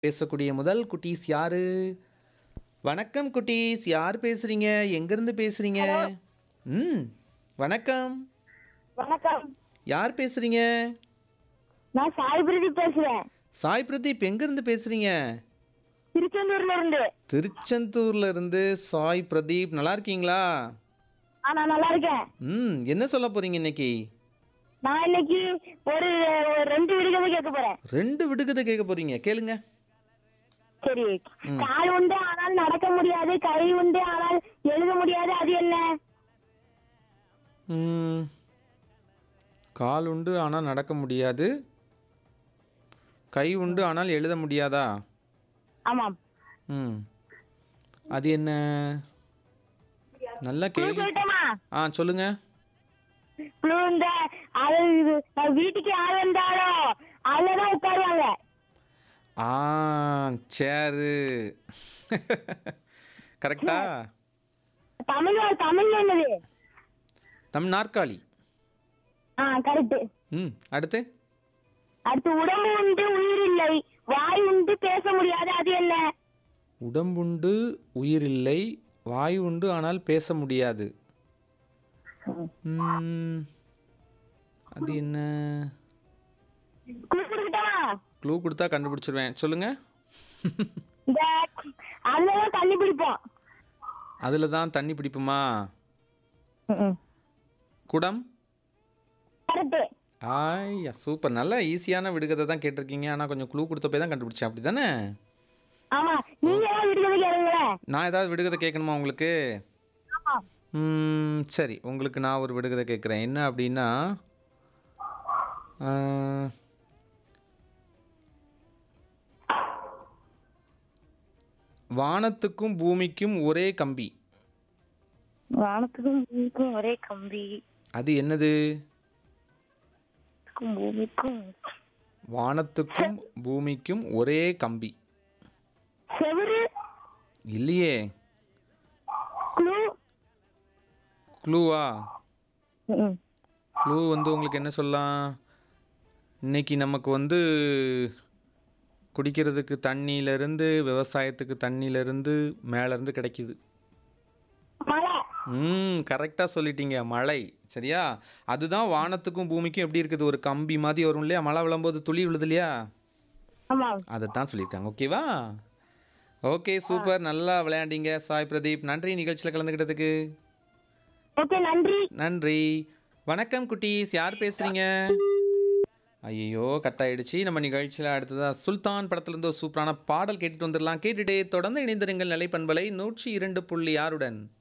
பேசக்கூடிய முதல் குட்டீஸ் யாரு வணக்கம் குட்டீஸ் யார் பேசுறீங்க எங்கிருந்து பேசுறீங்க ம் வணக்கம் வணக்கம் யார் பேசுறீங்க நான் சாய் பிரதீப் பேசுறேன் சாய் பிரதீப் எங்கிருந்து பேசுறீங்க திருச்செந்தூர்ல இருந்து திருச்செந்தூர்ல இருந்து சாய் பிரதீப் நல்லா இருக்கீங்களா ஆ நான் நல்லா இருக்கேன் ம் என்ன சொல்ல போறீங்க இன்னைக்கு நான் இன்னைக்கு ஒரு ஒரு ரெண்டு விடுகதை கேட்க போறேன் ரெண்டு விடுகதை கேட்க போறீங்க கேளுங்க சரி கால் உண்டு ஆனால் நடக்க முடியாது கை உண்டு ஆனால் எழுத முடியாது அது என்ன ம், கால் உண்டு ஆனால் நடக்க முடியாது கை உண்டு ஆனால் எழுத முடியாதா ஆமாம் ம் அது என்ன நல்ல குழு கேள்வி சொல்லட்டுமா ஆ சொல்லுங்க குழு இந்த அது இது, நான் வீட்டுக்கு யார் வந்தாலும் அதுலதான் உட்காருவாங்க ஆ சேரு கரெக்டா தமிழ் தமிழ் என்னது நம் நாற்காலி ஆ கரெக்ட் ம் அடுத்து அடுத்து உடம்பு உண்டு உயிர் இல்லை வாய் உண்டு பேச முடியாது அது என்ன உடம்புண்டு உயிரில்லை வாய் உண்டு ஆனால் பேச முடியாது ம், அது என்ன குழு கொடுக்கட்டா க்ளூ கொடுத்தா கண்டுபிடிச்சிருவேன் சொல்லுங்க இந்த அதுலதான் தண்ணி பிடிப்போம் அதில் தான் தண்ணி பிடிப்புமா குடம் கரெக்ட் ஆய்யா சூப்பர் நல்ல ஈஸியான விடுகதை தான் கேட்டிருக்கீங்க ஆனால் கொஞ்சம் க்ளூ கொடுத்த போய் தான் கண்டுபிடிச்சேன் அப்படி தானே ஆமா நீங்க ஏதாவது விடுதலை கேளுங்களேன் நான் ஏதாவது விடுகதை கேட்கணுமா உங்களுக்கு ஆமா ம், சரி உங்களுக்கு நான் ஒரு விடுகதை கேட்குறேன் என்ன அப்படின்னா ஆ, வானத்துக்கும் பூமிக்கும் ஒரே கம்பி வானத்துக்கும் பூமிக்கும் ஒரே கம்பி அது என்னது பூமிக்கும் வானத்துக்கும் பூமிக்கும் ஒரே கம்பி செவரு இல்லையே குழு க்ளூவா க்ளூ வந்து உங்களுக்கு என்ன சொல்லலாம் இன்னைக்கு நமக்கு வந்து குடிக்கிறதுக்கு தண்ணியிலேருந்து விவசாயத்துக்கு தண்ணியிலேருந்து மேலேருந்து கிடைக்குது மழை ம் கரெக்டாக சொல்லிட்டீங்க மழை சரியா அதுதான் வானத்துக்கும் பூமிக்கும் எப்படி இருக்குது ஒரு கம்பி மாதிரி வரும் இல்லையா மழை விழும்போது துளி விழுது இல்லையா ஆமா அதைத்தான் சொல்லியிருக்காங்க ஓகேவா ஓகே சூப்பர் நல்லா விளையாண்டீங்க சாய் பிரதீப் நன்றி நிகழ்ச்சியில் கலந்துக்கிட்டதுக்கு ஓகே நன்றி நன்றி வணக்கம் குட்டீஸ் யார் பேசுறீங்க ஐயோ கட் ஆயிடுச்சு நம்ம நிகழ்ச்சியில் அடுத்ததா சுல்தான் படத்திலிருந்து ஒரு சூப்பரான பாடல் கேட்டுட்டு வந்துடலாம் கேட்டுட்டே தொடர்ந்து இணைந்திருங்கள் நிலைப்பண்பலை நூற்றி இரண்டு புள்ளி ஆறுடன்